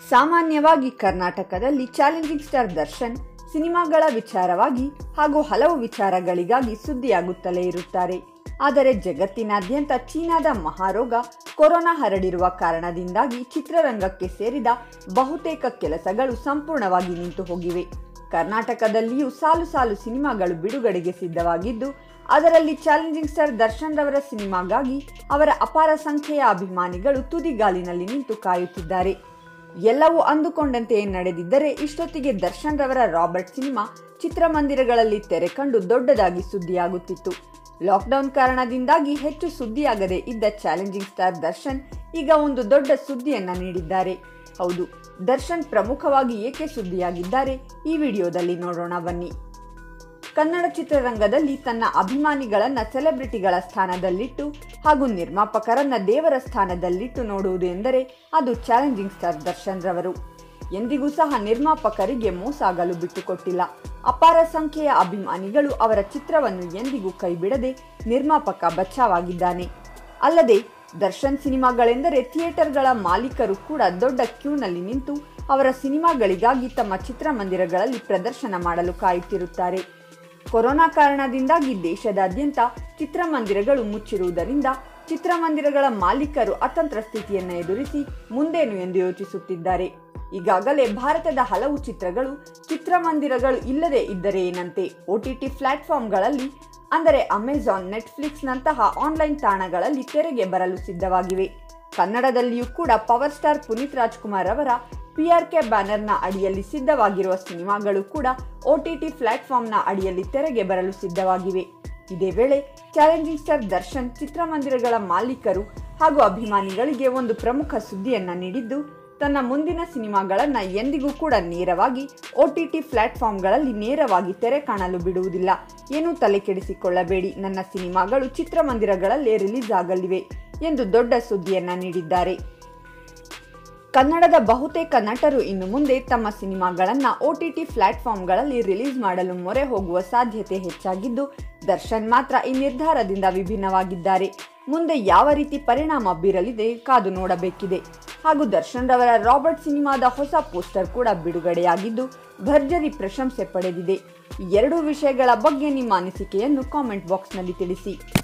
ಸಾಮಾನ್ಯವಾಗಿ ಕರ್ನಾಟಕದಲ್ಲಿ challenging star Darshan ಸಿನಿಮಾಗಳ ವಿಚಾರವಾಗಿ ಹಾಗೂ ಹಲವು ವಿಚಾರಗಳಿಗಾಗಿ ಸುದ್ದಿಯಾಗುತ್ತಲೇ ಇರುತ್ತಾರೆ ಆದರೆ ಜಗತ್ತಿನಾದ್ಯಂತ ಚೀನಾದ ಮಹಾರೋಗ ಕೊರೋನಾ ಹರಡಿರುವ ಕಾರಣದಿಂದಾಗಿ ಚಿತ್ರರಂಗಕ್ಕೆ ಸೇರಿದ ಬಹುತೇಕ ಕೆಲಸಗಳು ಸಂಪೂರ್ಣವಾಗಿ ನಿಂತು ಹೋಗಿವೆ ಕರ್ನಾಟಕದಲ್ಲಿಯೂ ಸಾಲು ಸಾಲು ಸಿನಿಮಾಗಳು ಬಿಡುಗಡೆಗೆ ಸಿದ್ಧವಾಗಿದ್ದು ಅದರಲ್ಲಿ ಚಾಲೆಂಜಿಂಗ್ ಸ್ಟಾರ್ ದರ್ಶನ್ ರವರ ಸಿನಿಮಾಗಾಗಿ ಅವರ ಅಪಾರ ಸಂಖ್ಯೆಯ ಅಭಿಮಾನಿಗಳು ತುದಿಗಾಲಿನಲ್ಲಿ ನಿಂತು ಕಾಯುತ್ತಿದ್ದಾರೆ ಎಲ್ಲವೂ ಅಂದುಕೊಂಡಂತೆಯೇ ನಡೆದಿದ್ದರೆ ಇಷ್ಟೊತ್ತಿಗೆ ದರ್ಶನ್ ರವರ ರಾಬರ್ಟ್ ಸಿನಿಮಾ ಚಿತ್ರಮಂದಿರಗಳಲ್ಲಿ ತೆರೆ ಕಂಡು ದೊಡ್ಡದಾಗಿ ಸುದ್ದಿಯಾಗುತ್ತಿತ್ತು ಲಾಕ್ಡೌನ್ ಕಾರಣದಿಂದಾಗಿ ಹೆಚ್ಚು ಸುದ್ದಿಯಾಗದೆ ಇದ್ದ ಚಾಲೆಂಜಿಂಗ್ ಸ್ಟಾರ್ ದರ್ಶನ್ ಈಗ ಒಂದು ದೊಡ್ಡ ಸುದ್ದಿಯನ್ನ ನೀಡಿದ್ದಾರೆ ಹೌದು ದರ್ಶನ್ ಪ್ರಮುಖವಾಗಿ ಏಕೆ ಸುದ್ದಿಯಾಗಿದ್ದಾರೆ ಈ ವಿಡಿಯೋದಲ್ಲಿ ನೋಡೋಣ ಬನ್ನಿ ಕನ್ನಡ ಚಿತ್ರರಂಗದಲ್ಲಿ ತನ್ನ ಅಭಿಮಾನಿಗಳನ್ನ ಸೆಲೆಬ್ರಿಟಿಗಳ ಸ್ಥಾನದಲ್ಲಿಟ್ಟು ಹಾಗೂ ನಿರ್ಮಾಪಕರನ್ನ ದೇವರ ಸ್ಥಾನದಲ್ಲಿಟ್ಟು ನೋಡುವುದು ಎಂದರೆ ಅದು ಚಾಲೆಂಜಿಂಗ್ ಸ್ಟಾರ್ ದರ್ಶನ್ ರವರು ಎಂದಿಗೂ ಸಹ ನಿರ್ಮಾಪಕರಿಗೆ ಮೋಸ ಆಗಲು ಬಿಟ್ಟುಕೊಟ್ಟಿಲ್ಲ ಅಪಾರ ಸಂಖ್ಯೆಯ ಅಭಿಮಾನಿಗಳು ಅವರ ಚಿತ್ರವನ್ನು ಎಂದಿಗೂ ಕೈಬಿಡದೆ ನಿರ್ಮಾಪಕ ಬಚಾವಾಗಿದ್ದಾನೆ ಅಲ್ಲದೆ ದರ್ಶನ್ ಸಿನಿಮಾಗಳೆಂದರೆ ಥಿಯೇಟರ್ಗಳ ಮಾಲೀಕರು ಕೂಡ ದೊಡ್ಡ ಕ್ಯೂನಲ್ಲಿ ನಿಂತು ಅವರ ಸಿನಿಮಾಗಳಿಗಾಗಿ ತಮ್ಮ ಚಿತ್ರಮಂದಿರಗಳಲ್ಲಿ ಪ್ರದರ್ಶನ ಮಾಡಲು ಕಾಯುತ್ತಿರುತ್ತಾರೆ ಕೊರೋನಾ ಕಾರಣದಿಂದಾಗಿ ದೇಶದಾದ್ಯಂತ ಚಿತ್ರಮಂದಿರಗಳು ಮುಚ್ಚಿರುವುದರಿಂದ ಚಿತ್ರಮಂದಿರಗಳ ಮಾಲೀಕರು ಅತಂತ್ರ ಸ್ಥಿತಿಯನ್ನು ಎದುರಿಸಿ ಮುಂದೇನು ಎಂದು ಯೋಚಿಸುತ್ತಿದ್ದಾರೆ ಈಗಾಗಲೇ ಭಾರತದ ಹಲವು ಚಿತ್ರಗಳು ಚಿತ್ರಮಂದಿರಗಳು ಇಲ್ಲದೆ ಇದ್ದರೆ ಏನಂತೆ ಒಟಿಟಿ ಪ್ಲಾಟ್ಫಾರ್ಮ್ಗಳಲ್ಲಿ ಅಂದರೆ ಅಮೆಜಾನ್ ನೆಟ್ಫ್ಲಿಕ್ಸ್ನಂತಹ ಆನ್ಲೈನ್ ತಾಣಗಳಲ್ಲಿ ತೆರೆಗೆ ಬರಲು ಸಿದ್ಧವಾಗಿವೆ ಕನ್ನಡದಲ್ಲಿಯೂ ಕೂಡ ಪವರ್ ಸ್ಟಾರ್ ಪುನೀತ್ ರಾಜ್ಕುಮಾರ್ ಅವರ ಪಿಆರ್ಕೆ ಬ್ಯಾನರ್ನ ಅಡಿಯಲ್ಲಿ ಸಿದ್ಧವಾಗಿರುವ ಸಿನಿಮಾಗಳು ಕೂಡ ಒಟಿಟಿ ಪ್ಲಾಟ್ಫಾರ್ಮ್ನ ಅಡಿಯಲ್ಲಿ ತೆರೆಗೆ ಬರಲು ಸಿದ್ಧವಾಗಿವೆ ಇದೇ ವೇಳೆ ಚಾಲೆಂಜಿಂಗ್ ಸ್ಟಾರ್ ದರ್ಶನ್ ಚಿತ್ರಮಂದಿರಗಳ ಮಾಲೀಕರು ಹಾಗೂ ಅಭಿಮಾನಿಗಳಿಗೆ ಒಂದು ಪ್ರಮುಖ ಸುದ್ದಿಯನ್ನ ನೀಡಿದ್ದು ತನ್ನ ಮುಂದಿನ ಸಿನಿಮಾಗಳನ್ನ ಎಂದಿಗೂ ಕೂಡ ನೇರವಾಗಿ ಒಟಿಟಿ ಪ್ಲಾಟ್ಫಾರ್ಮ್ಗಳಲ್ಲಿ ನೇರವಾಗಿ ತೆರೆ ಕಾಣಲು ಬಿಡುವುದಿಲ್ಲ ಏನೂ ತಲೆ ಕೆಡಿಸಿಕೊಳ್ಳಬೇಡಿ ನನ್ನ ಸಿನಿಮಾಗಳು ಚಿತ್ರಮಂದಿರಗಳಲ್ಲೇ ರಿಲೀಸ್ ಆಗಲಿವೆ ಎಂದು ದೊಡ್ಡ ಸುದ್ದಿಯನ್ನ ನೀಡಿದ್ದಾರೆ ಕನ್ನಡದ ಬಹುತೇಕ ನಟರು ಇನ್ನು ಮುಂದೆ ತಮ್ಮ ಸಿನಿಮಾಗಳನ್ನ ಒಟಿಟಿ ಪ್ಲಾಟ್ಫಾರ್ಮ್ಗಳಲ್ಲಿ ರಿಲೀಸ್ ಮಾಡಲು ಮೊರೆ ಹೋಗುವ ಸಾಧ್ಯತೆ ಹೆಚ್ಚಾಗಿದ್ದು ದರ್ಶನ್ ಮಾತ್ರ ಈ ನಿರ್ಧಾರದಿಂದ ವಿಭಿನ್ನವಾಗಿದ್ದಾರೆ ಮುಂದೆ ಯಾವ ರೀತಿ ಪರಿಣಾಮ ಬೀರಲಿದೆ ಕಾದು ನೋಡಬೇಕಿದೆ ಹಾಗೂ ದರ್ಶನ್ ರವರ ರಾಬರ್ಟ್ ಸಿನಿಮಾದ ಹೊಸ ಪೋಸ್ಟರ್ ಕೂಡ ಬಿಡುಗಡೆಯಾಗಿದ್ದು ಭರ್ಜರಿ ಪ್ರಶಂಸೆ ಪಡೆದಿದೆ ಈ ಎರಡೂ ವಿಷಯಗಳ ಬಗ್ಗೆ ನಿಮ್ಮ ಅನಿಸಿಕೆಯನ್ನು ಕಾಮೆಂಟ್ ಬಾಕ್ಸ್ನಲ್ಲಿ ತಿಳಿಸಿ